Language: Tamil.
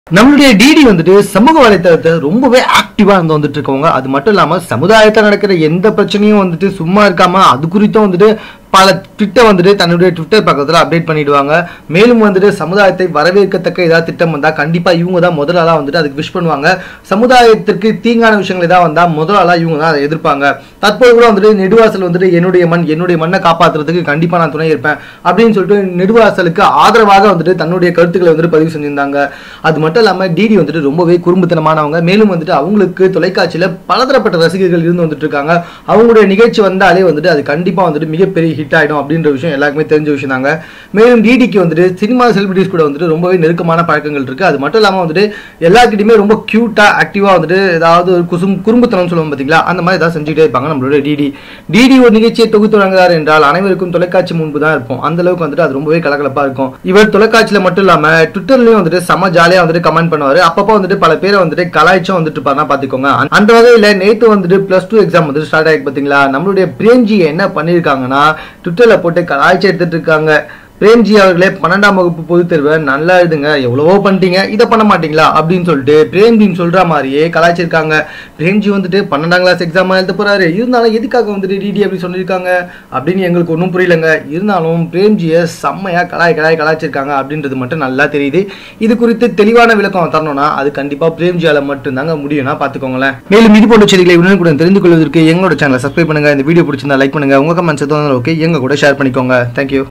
நம்மளுடைய டிடி வந்துட்டு சமூக வலைத்தளத்தை ரொம்பவே ஆக்டிவா இருந்து வந்துட்டு இருக்கவங்க அது மட்டும் இல்லாம சமுதாயத்தில் நடக்கிற எந்த பிரச்சனையும் வந்துட்டு சும்மா இருக்காம அது குறித்தும் வந்துட்டு பல ட்விட்டர் வந்துட்டு தன்னுடைய ட்விட்டர் பக்கத்தில் அப்டேட் பண்ணிடுவாங்க மேலும் வந்துட்டு சமுதாயத்தை வரவேற்கத்தக்க ஏதாவது திட்டம் வந்தால் கண்டிப்பாக இவங்க தான் முதல் ஆளாக வந்துட்டு அதுக்கு விஷ் பண்ணுவாங்க சமுதாயத்திற்கு தீங்கான விஷயங்கள் ஏதாவது வந்தால் முதல் ஆளாக இவங்க தான் அதை எதிர்ப்பாங்க தற்போது கூட வந்துட்டு நெடுவாசல் வந்துட்டு என்னுடைய மண் என்னுடைய மண்ணை காப்பாற்றுறதுக்கு கண்டிப்பாக நான் துணை இருப்பேன் அப்படின்னு சொல்லிட்டு நெடுவாசலுக்கு ஆதரவாக வந்துட்டு தன்னுடைய கருத்துக்களை வந்துட்டு பதிவு செஞ்சிருந்தாங்க அது மட்டும் இல்லாமல் டிடி வந்துட்டு ரொம்பவே குறும்புத்தனமானவங்க மேலும் வந்துட்டு அவங்களுக்கு தொலைக்காட்சியில் பலதரப்பட்ட ரசிகர்கள் இருந்து வந்துட்டு இருக்காங்க அவங்களுடைய நிகழ்ச்சி வந்தாலே வந்துட்டு அது கண்டிப்பாக வந்துட்டு மிகப்பெரிய ஹிட் ஆகிடும் அப்படின்ற விஷயம் எல்லாருக்குமே தெரிஞ்ச விஷயம் தாங்க மேலும் டிடிக்கு வந்துட்டு சினிமா செலிபிரிட்டிஸ் கூட வந்துட்டு ரொம்பவே நெருக்கமான பழக்கங்கள் இருக்கு அது மட்டும் இல்லாமல் வந்துட்டு எல்லாருக்கிட்டையுமே ரொம்ப க்யூட்டா ஆக்டிவா வந்துட்டு ஏதாவது ஒரு குசும் குறும்புத்தனம் சொல்லுவோம் பார்த்தீங்களா அந்த மாதிரி ஏதாவது செஞ்சுட்டே இருப்பாங்க நம்மளோட டிடி டிடி ஒரு நிகழ்ச்சியை தொகுத்து வழங்குறார் என்றால் அனைவருக்கும் தொலைக்காட்சி முன்பு தான் இருப்போம் அந்த அளவுக்கு வந்துட்டு அது ரொம்பவே கலகலப்பா இருக்கும் இவர் தொலைக்காட்சியில மட்டும் இல்லாம ட்விட்டர்லயும் வந்துட்டு செம ஜாலியா வந்துட்டு கமெண்ட் பண்ணுவாரு அப்பப்போ வந்துட்டு பல பேரை வந்துட்டு கலாய்ச்சும் வந்துட்டு இருப்பாருன்னா பாத்துக்கோங்க அந்த- அந்த வகையில நேத்து வந்துட்டு பிளஸ் டூ எக்ஸாம் வந்துட்டு ஸ்டார்ட் ஆயிருக்கு பாத்தீங்களா நம்மளுடைய பிரேம்ஜி என்ன பண்ணிருக்காங்கன்னா ட்விட்டர்ல போட்டு கலாய்ச்சி எடுத்துட்டு இருக்காங்க பிரேம்ஜி அவர்களே பன்னெண்டாம் வகுப்பு பொதுத் தேர்வை நல்லா எழுதுங்க எவ்வளவோ பண்ணிட்டீங்க இதை பண்ண மாட்டீங்களா அப்படின்னு சொல்லிட்டு பிரேம்ஜின்னு சொல்ற மாதிரியே கலாய்ச்சிருக்காங்க பிரேம்ஜி வந்துட்டு பன்னெண்டாம் கிளாஸ் எக்ஸாம் எழுத போறாரு இருந்தாலும் எதுக்காக வந்துட்டு டிடி அப்படி சொல்லியிருக்காங்க அப்படின்னு எங்களுக்கு ஒன்றும் புரியலங்க இருந்தாலும் பிரேம்ஜியை செம்மையா கலாய் கலாய் கலாய்ச்சிருக்காங்க அப்படின்றது மட்டும் நல்லா தெரியுது இது குறித்து தெளிவான விளக்கம் தரணும்னா அது கண்டிப்பா பிரேம்ஜியால மட்டும்தாங்க முடியும்னா பாத்துக்கோங்களேன் மேலும் இது போன்ற செய்திகளை உடனுக்குடன் தெரிந்து கொள்வதற்கு எங்களோட சேனலை சப்ஸ்கிரைப் பண்ணுங்க இந்த வீடியோ பிடிச்சிருந்தா லைக் பண்ணுங்க உங்க கமெண்ட்ஸ் எதுவும் ஓகே எங்க கூட ஷேர் பண்ணிக்கோங்க தேங்க்யூ